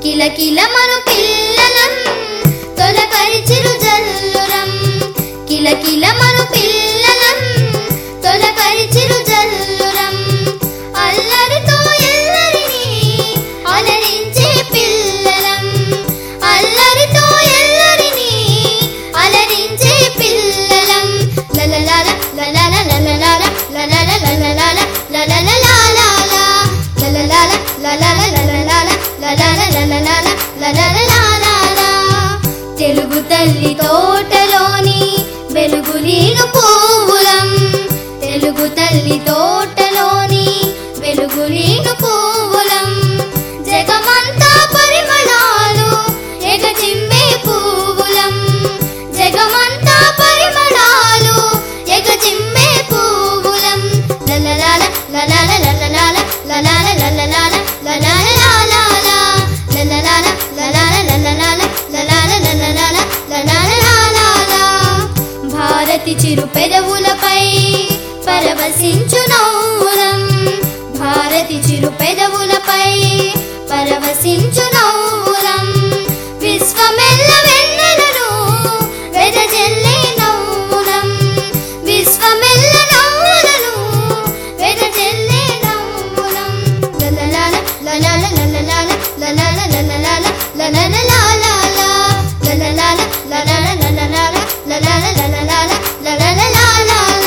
కిలకిలమను పిల్లలం తొలకరిచిరు జల్లురం కిలకిలమను పిల్లలం తొలకరిచిరు జల్లురం అల్లరితో ఎల్లరిని అలరించే పిల్లలం అల్లరితో ఎల్లరిని అలరించే పిల్లలం లలలాల లలల లలలాల లలల లలలాల లలలలాలాల లలలాల లలల లలలాల లలల లలలాల లలలలాలాల తెలుగు తల్లి తోటలోని వెలుగులీను పువ్వులం తెలుగు తల్లి తోటలోని వెలుగులీను పువ్వులం జగమంతా పరిమళాలు ఎగజిమ్మే పువ్వులం జగమంతా పరిమళాలు ఎగజిమ్మే పువ్వులం లలలాల లలాల లలలాల లలాల లలలాల లలాలలాలాల లలలాల లలాల లలలాల లలాల లలలాల లలాలలాలాల భారతి చిరు పెదవులపై పరవశించు నవ్వులం భారతి చిరు పెదవులపై పరవశించు నవ్వులం విశ్వమెల్ల వెన్నెలను వెదజల్లే నవ్వులం విశ్వమెల్ల నవ్వులను వెదజల్లే నవ్వులం లలలాల లలాల లలలాల లలాల లలలాల లలలలాలాల లలలాల లలాల లలలాల లలాల లలలాల లలలలాలాల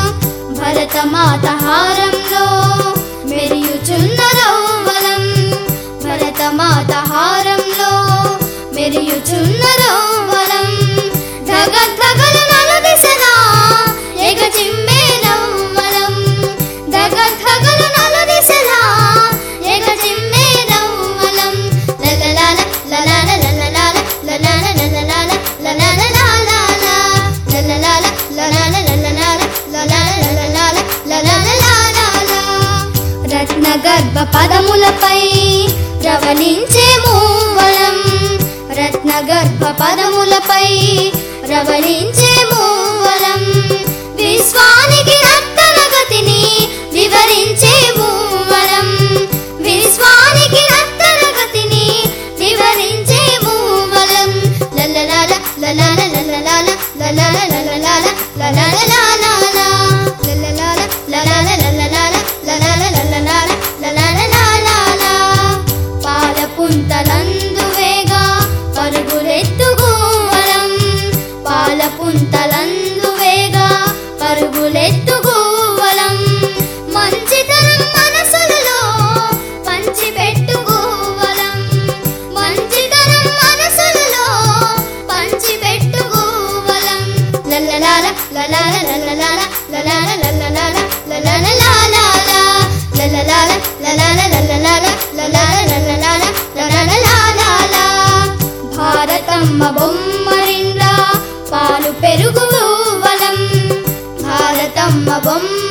భరతమాత హారంలో మెరియుచున్న రౌవలం భరతమాత హారంలో మెరియుచున్న రౌవలం ధగ ధగలు నలుదిశలా ఎగజిమ్మే నవ్వలం ధగ ధగలు నలుదిశలా ఎగజిమ్మే నవ్వలం లలలాల లలాల లలలాల లలాల లలలాల లలలలాలాల లలలాల లలాల లలలాల లలాల లలలాల లలలలాలాల రత్న గర్భ పదములపై రవళించే మూవలం రత్న గర్భ పదములపై రవళించే మూవలం విశ్వానికి రత్తన గతిని వివరించే మూవలం విశ్వానికి రత్తన గతిని వివరించే మూవలం లలలాల లలాల లలలాల లలాల లలలాల లలలలాలాల లలలాల లలాల లలలాల లలాల లలలాల లలలలాలాల పాల పుంతలందు వేగా పరుగులెత్తుగూవలం పాల పుంతలందు వేగా పరుగులెత్తుగూవలం మంచితనం మనసులలో పంచిపెట్టుగూవలం మంచితనం మనసులలో పంచిపెట్టుగూవలం లల్లలాల లలాల లల్లలాల లలాల లల్లలాల లలలలాలాల లల్లలాల లలాల లల్లలాల లలాల లల్లలాల లలలలాలాల భారతమ్మ బొమ్మరిండ్లా పాలు పెరుగు వలం భారతమ్మ బొమ్మ